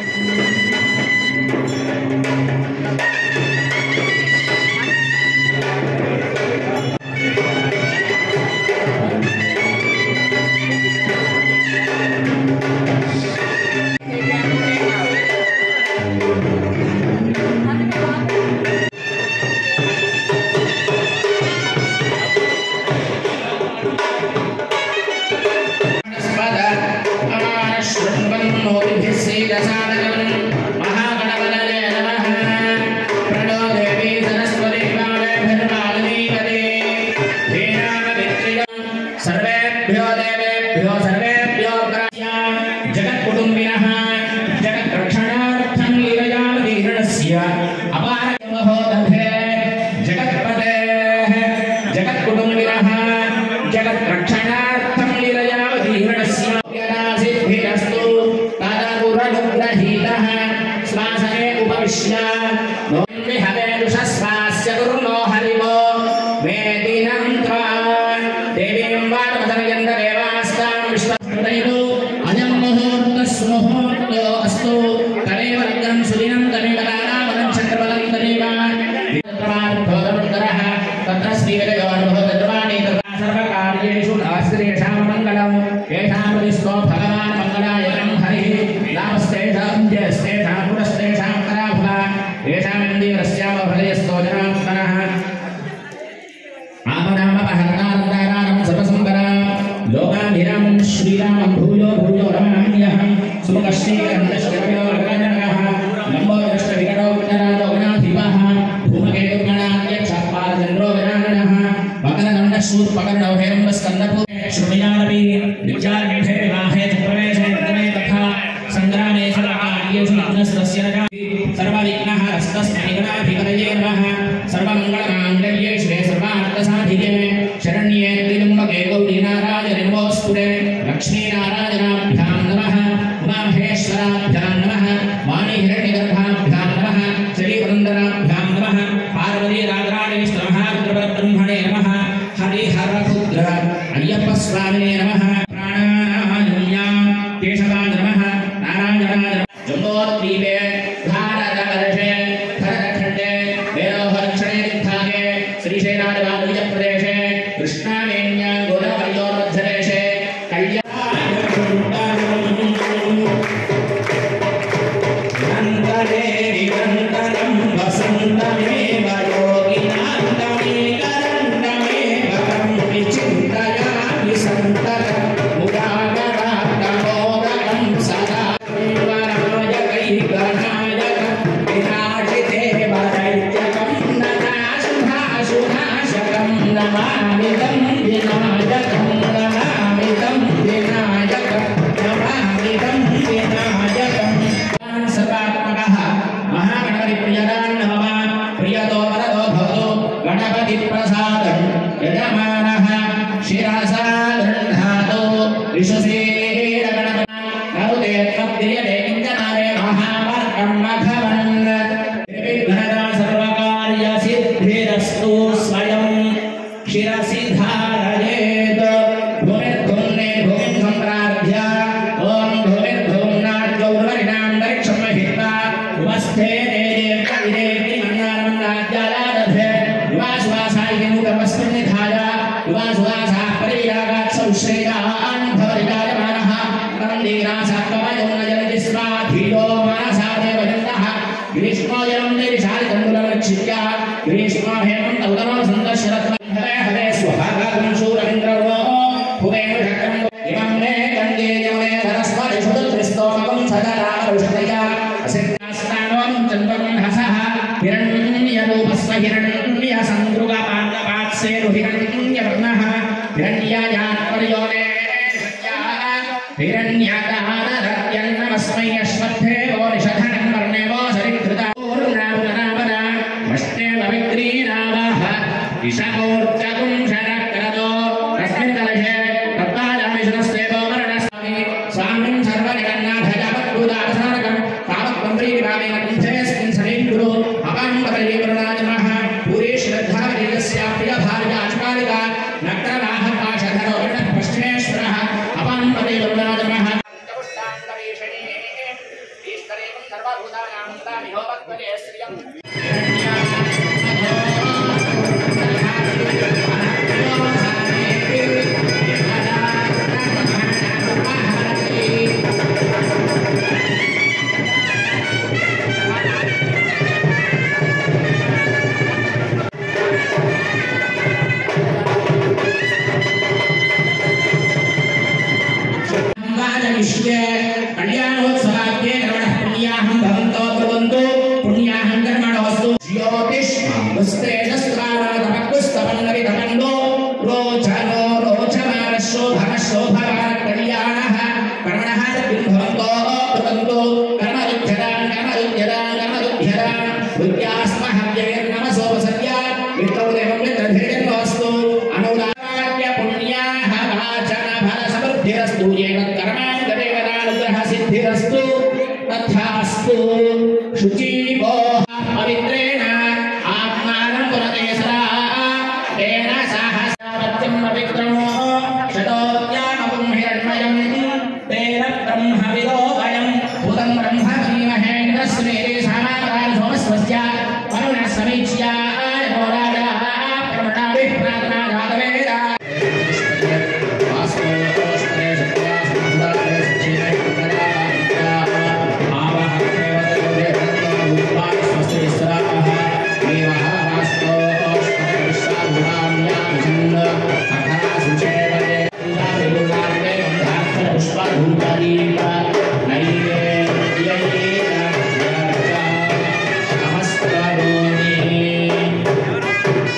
స్పద అమానశృణ్వన్నోతిభిः సేదసాదనం మహాగణపతయే నమః ప్రణో దేవీ సరస్వతి వామేభిర్వామనీపదే ధీరామవిత్రియం సర్వేభ్యో దేవేభ్యో సర్వేభ్యో గ్రాహ్య జగత్కుటుంబినः జగద్రక్షణార్థం లీలయామదీర్ణస్య అపారమహోదభే జగత్పదేः జగత్కుటుంబినः జగద్రక్షణార్థం లీలయావదీర్ణస్య సిద్ధిరస్తు తదనురనుగ్రహీతः శ్వాసనే ఉపవిశ్య హవేషస్వాస్య గురునో హరివో వేదినం త్వా దేవీం వాదమతనయంద దేవాస్తాం విశ్వస్మృతైలు అయం ముహూర్తస్ముహూర్తో అస్తు తదేవ లగ్నం సుదినం తదేవ తారాబలం చంద్రబలం తదేవ భోగమంతరः తత్ర శ్రీవేదయోనుభవద్వాణి తత్ర సర్వకార్యేషు నాస్త్రేషాం మంగళం ఏషాం విశ్వో భగవాన్ మంగళాయనం హరిः నామస్తేషాం జయస్తేషాం పురస్తేషాం కరాభువ ఏషాం ఇందీవరస్యామ హృదయస్తోజనాత్మనः ఆమనామపహర్ణానందారాణం సర్వసంపరాం లోకాభిరామం శ్రీరామం భూయో భూయో రమణామ్యః సుముఖశ్రీకంఠశ్రవయో రగణగः లంబోదృష్ట వికటో వికటాలో గణాధిపः ధూమకేతుర్గణాధ్యక్షపాదచంద్రో గణాగణः మకరదండ శూర్పకర్ణో హేరంబ స్కందపూ శృణయానపి విద్యార్మిషే వివాహే చ ప్రవేశే విద్యమే తథా సంగ్రామే సర్వకార్యేషు లగ్నస్య రగా సర్వవిఘ్నః హస్తస్మై గణాధిపతయే నమః సర్వమంగళమాంగళ్యే శివే సర్వార్థసాధికే శరణ్యే త్రిజంబకే గౌరీ నారాయణ నమోస్తుతే లక్ష్మీనారాయణాభ్యాం నమః ఉమామహేశ్వరాభ్యాం నమః వాణి హిరణ్యగర్భాభ్యాం నమః శ్రీపురందరాభ్యాం నమః పార్వతీ రాజరాజేశ్వర మహారుద్రబ్రహ్మణే నమః హరిహరపుత్ర అయ్యప్ప స్వామినే నమః ప్రాణాయామ్యా కేశవాయ నమః నారాయణాయ నమః జంబోద్వీపే భారతవర్షే భరతఖండే వేదోహరక్షणे విద్ధాగే శ్రీశైలాదివాద్విజప్రదేశే కృష్ణావేణ్యా గోదావరియోర్మధ్యదేశే కళ్యాణే నిరంతరం వసంతమేవ యోగినాంతమేకరంతమేవ తం విచింతయామి సంతతం మురాగరాగమోదకం సదా వరాజకైకనాయకం విరాజితేవరైత్యకం ననాశుభాశునాశకం నమామిదం వినాయకం నమామిదం వినాయకం నమామిదం వినాయకం సర్వాత్మకः మహాగణపతి ప్రియదాన్ నమః ప్రియతో వరదో భవతు గణపతి ప్రసాదం యజమానः శిరసా గృహ్ణాతు విశ్వసేన గణపతి నరుతే త్వద్రియతే కించనాదే మహావర్గం మఘవన్ విఘ్నదా సర్వకార్య సిద్ధిరస్తు స్వయం శిరసి ధారయేత్ భూమిర్భుమ్నే భూమిం సంప్రార్థ్య ఓం భూమిర్భూమ్నాద్గౌరవరిణాంతరిక్షం మహిత్వా ఉపస్థే దేదేవ్యవిదేవి మన్నానమన్నాద్యాలారభే యువాసువాసాయినుకమస్మిన్ నిధాయ యువాసువాసాः పరివిరాగాत् సంశ్రేయాన్ భవరికాయమానः తందీరాసాత్మమయం న జనతి స్వాధీలో మనసా దేవజन्तः గ్రీష్మో జలం నిరిశాలితంబులమక్షిత్య గ్రీష్మో హేమంత ఉదమో సందర్శరత్వం హరే హరే స్వహాగం శూరమింద్రవో భువేను చక్రం ఇమం మే గంగే యమునే సరస్వతి సుదృష్టోమకం సదరారుషతయ అసిద్ధాస్తానోం చంద్రం హసః హిరణ్యరూపస్వ హిరణ్య సందృగపాంగపాత్సేను హిరణ్యవర్ణః హిరణ్యాయాత్పర్యోనే హిరణ్యకానరత్యన్నమస్మై అశ్వత్థేవో నిషధనం వర్ణేవో సరికృతా పూర్ణాపునరాపద మష్ణేవ విక్రీరావః ఇషమూర్చకుం శరక్రదో తస్మిన్ కలశే తత్పాదామిషునస్తేవో మరణస్వామి స్వామిం సర్వజగన్నాథజాపద్భుతావసానకం తావత్పంత్రీరామేణ కుంఠేస్మిన్ సమీకురు అపాంబరయే వరుణాజనః పూరే శ్రద్ధావరీయస్యా ప్రియ భార్య అష్టాలిక నక్రనాహపాశధరో పశ్చిమేశ్వరः అపాంబరయే వరుణాజనః एवं मित्रधीर्यस्तु अनुदाय पुण्याः वाचन फल समृद्धिरस्तु एव कर्मान्तदेवतानुग्रह सिद्धिरस्तु तथास्तु शुचीवो पवित्रेण आत्मानं पुरते सदा तेन सहस्रवत्यं पवित्रमो शतोद्यामपुं हिरण्मयं तेन ब्रह्मविदो वयं भूतं ब्रह्म धीमहे तस्मै सामाकाल सोमस्वस्य वरुणः समीच्याय मोराजाः प्रमणाभिः प्रार्थना जातवेदा నమస్కారం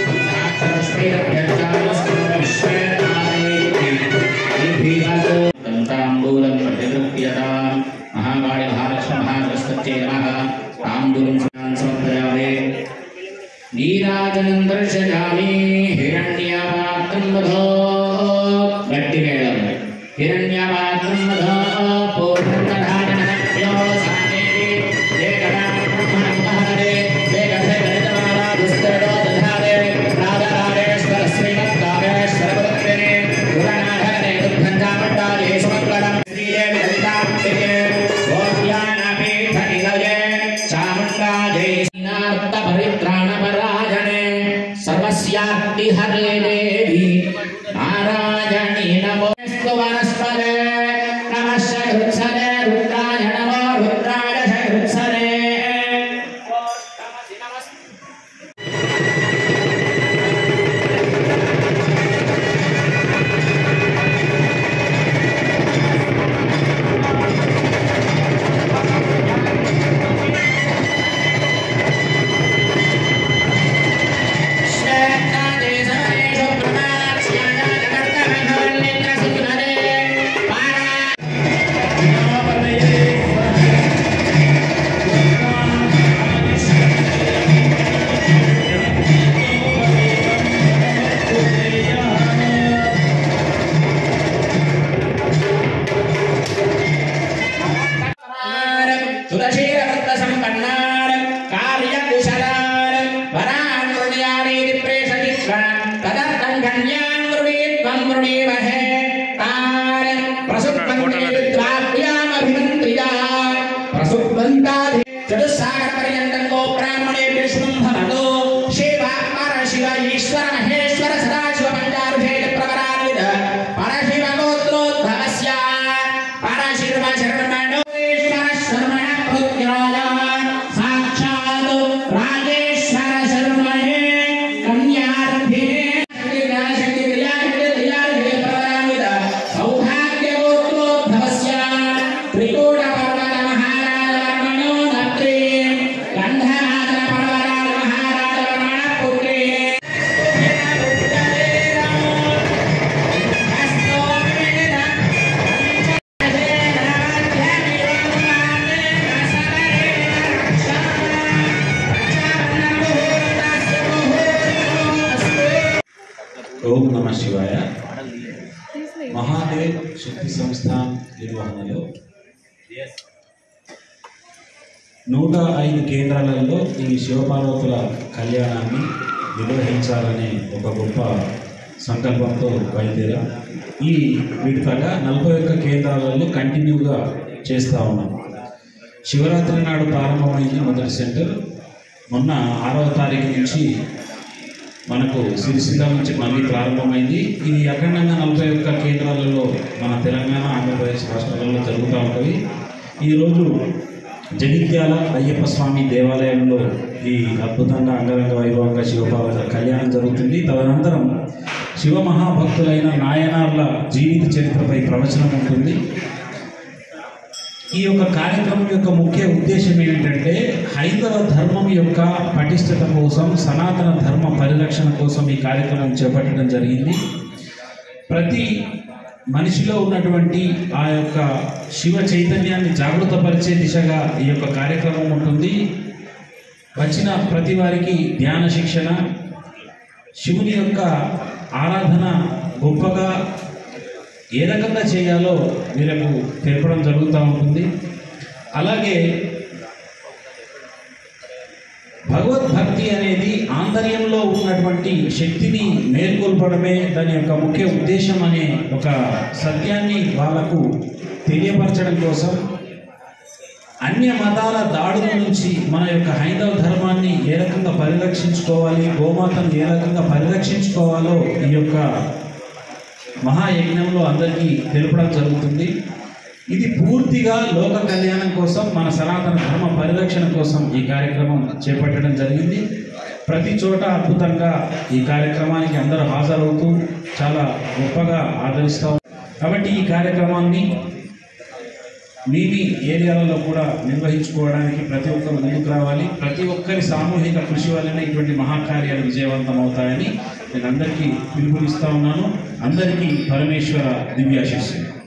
తాంబూలం ప్రతిగృహ్యతాం మహాకాళి మహాలక్ష్మి మహాసరస్వత్యై నమః తాంబూలం సమర్పయామి నీరాజనం దర్శయామి హిరణ్యపాత్రం వధో గట్టి మేళం హిరణ్యపాత్రం వధో పూర్ణధారణభ్యో సామేతి దేగణాత్మహరే దేగధైర్యమాలా దుస్తరో దధారే రాజరాజేశ్వర శ్రీమత్కామేశ్వర పదత్రినే పురాణాధరే దుర్గంధామండాలే సమగ్రం శ్రీదేవి లలితాంబికే గోప్యానపీఠ నిలయే చాముండాజై శ్రీనార్థ పరిత్రాణ పరాజనే సర్వస్యాప్తి హరే దేవి నారాయణి నమోస్తు వనస్పదే నమః హృత్సరే రుద్రాయ నమో రుద్రాయ హృత్సరే సుదశీరవృత్త సంపన్నార్ కార్యకుశలార్ వరాన్ హృదయానీతి ప్రేషజిత్వాన్ తదర్థం కన్యాన్ వృణీత్వం వృణీమహే తార్ ప్రసుప్తంతే విద్వాభ్యామభిమంత్రియా ప్రసుప్తంతాధి చతుస్సాగర పర్యంతం గో బ్రాహ్మణే విష్ణుం భవతో శివ పర శివ ఈశ్వర మహేశ్వర సదాశివ పంచారుషేయ ప్రవరాన్విత పరశివ గోత్రోద్భవస్య పరశివ శర్మణోశ్వర శర్మణ పుత్రాయ సాక్షాత్ రాజేశ్వర శర్మణే కన్యార్థే శక్తి క్రియా శక్తి క్రియా ప్రవరాన్విత సౌభాగ్య గోత్రోద్భవస్య త్రికూట పర్వత మహారాజ వర్మణో నత్రి గంధమాదన పర్వరాజ మహారాజ వర్మణ పుత్రే ఓం నమ శివాయ మహాదేవ్ శక్తి సంస్థాన్ నిర్వహణలో నూట ఐదు కేంద్రాలలో ఈ శివపార్వతుల కళ్యాణాన్ని నిర్వహించాలనే ఒక గొప్ప సంకల్పంతో బయలుదేరాం ఈ వీటికగా నలభై ఒక్క కేంద్రాలలో కంటిన్యూగా చేస్తూ ఉన్నాం శివరాత్రి నాడు ప్రారంభమైంది మొదటి సెంటర్ మొన్న ఆరవ తారీఖు నుంచి మనకు సిరిసిల్ల నుంచి మళ్ళీ ప్రారంభమైంది ఇది అఖండంగా నలభై ఒక్క కేంద్రాలలో మన తెలంగాణ ఆంధ్రప్రదేశ్ రాష్ట్రాలలో జరుగుతూ ఉంటుంది ఈరోజు జగిత్యాల అయ్యప్ప స్వామి దేవాలయంలో ఈ అద్భుతంగా అంగరంగ వైభవంగా శివపార్వతుల కళ్యాణం జరుగుతుంది తదనంతరం శివ మహాభక్తులైన నాయనార్ల జీవిత చరిత్రపై ప్రవచనం ఉంటుంది ఈ యొక్క కార్యక్రమం యొక్క ముఖ్య ఉద్దేశం ఏంటంటే హైందవ ధర్మం యొక్క పటిష్టత కోసం సనాతన ధర్మ పరిరక్షణ కోసం ఈ కార్యక్రమం చేపట్టడం జరిగింది ప్రతి మనిషిలో ఉన్నటువంటి ఆ యొక్క శివ చైతన్యాన్ని జాగృతపరిచే దిశగా ఈ యొక్క కార్యక్రమం ఉంటుంది వచ్చిన ప్రతి వారికి ధ్యాన శిక్షణ శివుని యొక్క ఆరాధన గొప్పగా ఏ రకంగా చేయాలో వీళ్ళకు తెలపడం జరుగుతూ ఉంటుంది అలాగే భగవద్భక్తి అనేది ఆంతర్యంలో ఉన్నటువంటి శక్తిని మేల్కొల్పడమే దాని యొక్క ముఖ్య ఉద్దేశం అనే ఒక సత్యాన్ని వాళ్లకు తెలియపరచడం కోసం అన్య మతాల దాడుల నుంచి మన యొక్క హైందవ ధర్మాన్ని ఏ రకంగా పరిరక్షించుకోవాలి గోమాతను ఏ రకంగా పరిరక్షించుకోవాలో ఈ యొక్క మహాయజ్ఞంలో అందరికీ తెలపడం జరుగుతుంది ఇది పూర్తిగా లోక కళ్యాణం కోసం మన సనాతన ధర్మ పరిరక్షణ కోసం ఈ కార్యక్రమం చేపట్టడం జరిగింది ప్రతి చోట అద్భుతంగా ఈ కార్యక్రమానికి అందరూ హాజరవుతూ చాలా గొప్పగా ఆదరిస్తాం కాబట్టి ఈ కార్యక్రమాన్ని మీ మీ ఏరియాలలో కూడా నిర్వహించుకోవడానికి ప్రతి ఒక్కరు ముందుకు రావాలి ప్రతి ఒక్కరి సామూహిక కృషి వల్లనే ఇటువంటి మహాకార్యాలు విజయవంతం అవుతాయని నేను అందరికీ పిలుపునిస్తా ఉన్నాను అందరికీ పరమేశ్వర దివ్యాశిస్సు